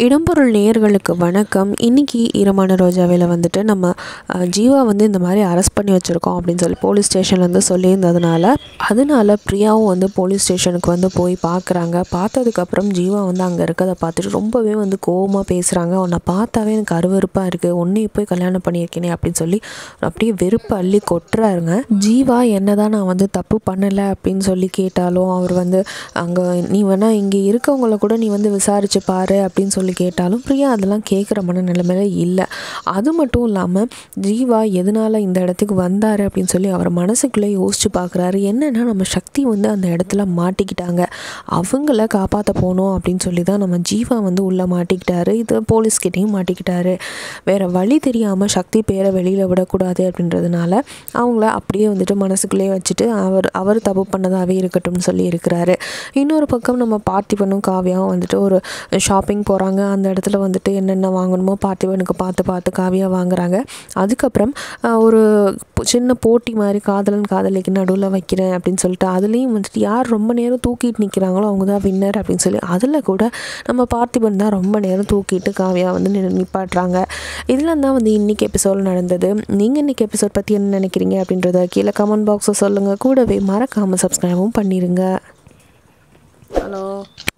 இடம்பொருள் நேயர்களுக்கு வணக்கம் இன்னைக்கு ஈரமான ரோஜாவில் வந்துட்டு நம்ம அஹ், ஜீவா வந்து இந்த மாதிரி அரெஸ்ட் பண்ணி வச்சுருக்கோம் அப்படின்னு சொல்லி போலீஸ் ஸ்டேஷன்ல வந்து சொல்லியிருந்ததுனால அதனால பிரியாவும் வந்து போலீஸ் ஸ்டேஷனுக்கு வந்து போய் பார்க்குறாங்க பார்த்ததுக்கப்புறம் ஜீவா வந்து அங்கே இருக்கிறத பார்த்துட்டு ரொம்பவே வந்து கோவமாக பேசுகிறாங்க உன்னை பார்த்தாவே எனக்கு அருவருப்பாக இருக்குது உன்னை போய் கல்யாணம் பண்ணியிருக்கேனே அப்படின்னு சொல்லி அப்படியே வெறுப்பு அள்ளி கொட்டுறாருங்க ஜீவா என்னதான் நான் வந்து தப்பு பண்ணலை அப்படின்னு சொல்லி கேட்டாலும் அவர் வந்து அங்கே நீ வேணா இங்கே இருக்கவங்கள கூட நீ வந்து விசாரிச்சு பாரு அப்படின்னு சொல்லி கேட்டாலும் பிரியா அதெல்லாம் கேட்குற மனநிலைமையில இல்லை அது மட்டும் இல்லாமல் ஜீவா எதனால இந்த இடத்துக்கு வந்தார் அப்படின்னு சொல்லி அவர் மனசுக்குள்ளே யோசிச்சு பார்க்குறாரு என்னன்னா நம்ம சக்தி வந்து அந்த இடத்துல மாட்டிக்கிட்டாங்க அவங்கள காப்பாற்ற போகணும் அப்படின்னு சொல்லி தான் நம்ம ஜீவா வந்து உள்ளே மாட்டிக்கிட்டாரு இது போலீஸ்கிட்டையும் மாட்டிக்கிட்டாரு வேற வழி தெரியாமல் சக்தி பேரை வெளியில் விடக்கூடாது அப்படின்றதுனால அவங்கள அப்படியே வந்துட்டு மனசுக்குள்ளேயே வச்சுட்டு அவர் அவர் தப்பு பண்ணதாகவே இருக்கட்டும்னு சொல்லி இருக்கிறாரு இன்னொரு பக்கம் நம்ம பார்த்திபனும் காவியாவும் வந்துட்டு ஒரு ஷாப்பிங் போகிறாங்க அந்த இடத்துல வந்துட்டு என்னென்ன வாங்கணுமோ பார்த்திபனுக்கு பார்த்து பார்த்து காவியா வாங்குறாங்க அதுக்கப்புறம் ஆஹ், ஒரு பு- சின்ன போட்டி மாதிரி காதலன் காதலிக்கு நடுவில் வைக்கிறேன் அப்படின்னு சொல்லிட்டு அதுலேயும் வந்துட்டு யார் ரொம்ப நேரம் தூக்கிட்டு நிற்கிறாங்களோ அவங்க தான் வின்னர் அப்படின்னு சொல்லி அதில் கூட நம்ம பார்த்திபன் தான் ரொம்ப நேரம் தூக்கிட்டு காவியா வந்து நி- நிப்பாட்டுறாங்க இதெல்லாம் தான் வந்து இன்றைக்கி எபிசோட் நடந்தது நீங்கள் இன்றைக்கி எபிசோட் பற்றி என்ன நினைக்கிறீங்க அப்படின்றத கீழே கமெண்ட் பாக்ஸை சொல்லுங்கள் கூடவே மறக்காமல் சப்ஸ்கிரைபும் பண்ணிடுங்க ஹலோ